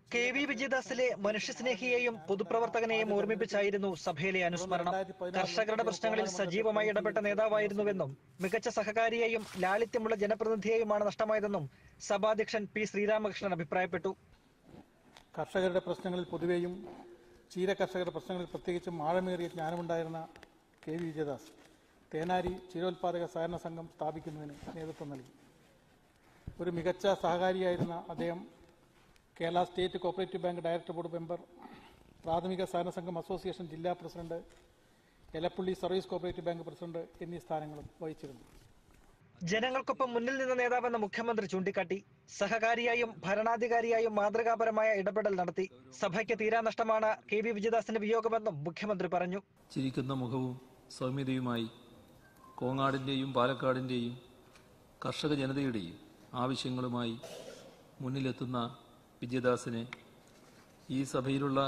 K V വിജയദാസിലെ മനുഷ്യസ്നേഹിയെയും പൊതുപ്രവർത്തകനെയും ഓർമ്മിപ്പിച്ചായിരുന്നു സഭയിലെ അനുസ്മരണം കർഷകരുടെ പ്രശ്നങ്ങളിൽ സജീവമായി ഇടപെട്ട നേതാവായിരുന്നുവെന്നും മികച്ച സഹകാരിയെയും ലാളിത്യമുള്ള ജനപ്രതിനിധിയെയുമാണ് നഷ്ടമായതെന്നും സഭാധ്യക്ഷൻ പി ശ്രീരാമകൃഷ്ണൻ അഭിപ്രായപ്പെട്ടു കർഷകരുടെ പ്രശ്നങ്ങളിൽ പൊതുവെയും ക്ഷീര കർഷകരുടെ പ്രശ്നങ്ങളിൽ പ്രത്യേകിച്ചും ആഴമേറിയ ജ്ഞാനമുണ്ടായിരുന്ന കെ വി വിജയദാസ് തേനാരി ക്ഷീരോത്പാദക സഹകരണ സംഘം സ്ഥാപിക്കുന്നതിന് നേതൃത്വം നൽകി ഒരു മികച്ച സഹകാരിയായിരുന്ന അദ്ദേഹം Kerala state cooperative bank director board member പ്രാഥമിക സഹകരണ സംഘം അസോസിയേഷൻ ജില്ലാ president Elappully service cooperative bank president എന്നീ സ്ഥാനങ്ങളും വഹിച്ചിരുന്നു ജനങ്ങൾക്കൊപ്പം മുന്നിൽ നിന്ന നേതാവെന്ന് മുഖ്യമന്ത്രി ചൂണ്ടിക്കാട്ടി സഹകാരിയായും ഭരണാധികാരിയായും മാതൃകാപരമായ ഇടപെടൽ നടത്തി സഭയ്ക്ക് തീരാനഷ്ടമാണ് കെ വി വിജയദാസിന്റെ വിയോഗമെന്നും മുഖ്യമന്ത്രി പറഞ്ഞു ചിരിക്കുന്ന മുഖവും സൗമ്യതയുമായി കോങ്ങാടിൻ്റെയും പാലക്കാടിൻ്റെയും കർഷക ജനതയുടെയും ആവശ്യങ്ങളുമായി മുന്നിലെത്തുന്ന വിജയദാസിനെ ഈ സഭയിലുള്ള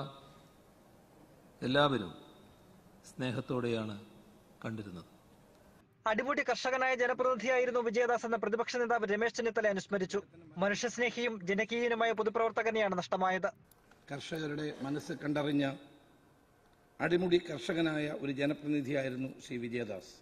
എല്ലാവരും സ്നേഹത്തോടെയാണ് കണ്ടിരുന്നത് അടിമുടി കർഷകനായ ജനപ്രതിനിധിയായിരുന്നു വിജയദാസ് എന്ന പ്രതിപക്ഷ നേതാവ് രമേശ് ചെന്നിത്തല അനുസ്മരിച്ചു മനുഷ്യസ്നേഹിയും ജനകീയനുമായ പൊതുപ്രവർത്തകനെയാണ് നഷ്ടമായത് കർഷകരുടെ മനസ്സ് കണ്ടറിഞ്ഞ അടിമുടി കർഷകനായ ഒരു ജനപ്രതിനിധിയായിരുന്നു ശ്രീ വിജയദാസ്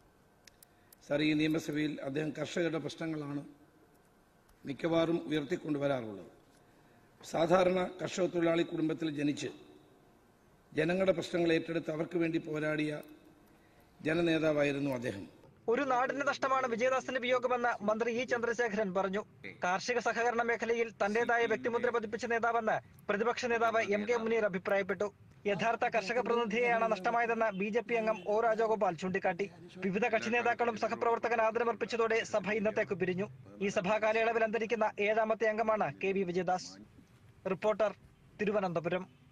സാർ ഈ നിയമസഭയിൽ അദ്ദേഹം കർഷകരുടെ പ്രശ്നങ്ങളാണ് മിക്കവാറും ഉയർത്തിക്കൊണ്ടുവരാറുള്ളത് സാധാരണ കർഷക തൊഴിലാളി കുടുംബത്തിൽ ജനിച്ച് ജനങ്ങളുടെ പ്രശ്നങ്ങൾ ഏറ്റെടുത്ത് അവർക്ക് വേണ്ടി പോരാടിയ ജനനേതാവായിരുന്നു അദ്ദേഹം ഒരു നാടിന്റെ നഷ്ടമാണ് വിജയദാസിന്റെ വിയോഗമെന്ന് മന്ത്രി ഇ ചന്ദ്രശേഖരൻ പറഞ്ഞു കാർഷിക സഹകരണ മേഖലയിൽ തന്റേതായ വ്യക്തിമുദ്ര പതിപ്പിച്ച നേതാവെന്ന് പ്രതിപക്ഷ നേതാവ് എം കെ മുനീർ അഭിപ്രായപ്പെട്ടു യഥാർത്ഥ കർഷക പ്രതിനിധിയെയാണ് നഷ്ടമായതെന്ന് ബി ജെ പി അംഗം ഒ രാജഗോപാൽ ചൂണ്ടിക്കാട്ടി വിവിധ കക്ഷി നേതാക്കളും സഹപ്രവർത്തകൻ ആദരമർപ്പിച്ചതോടെ സഭ ഇന്നത്തേക്ക് പിരിഞ്ഞു ഈ സഭാ കാലയളവിൽ അന്തരിക്കുന്ന ഏഴാമത്തെ അംഗമാണ് കെ വി വിജയദാസ് റിപ്പോർട്ടർ തിരുവനന്തപുരം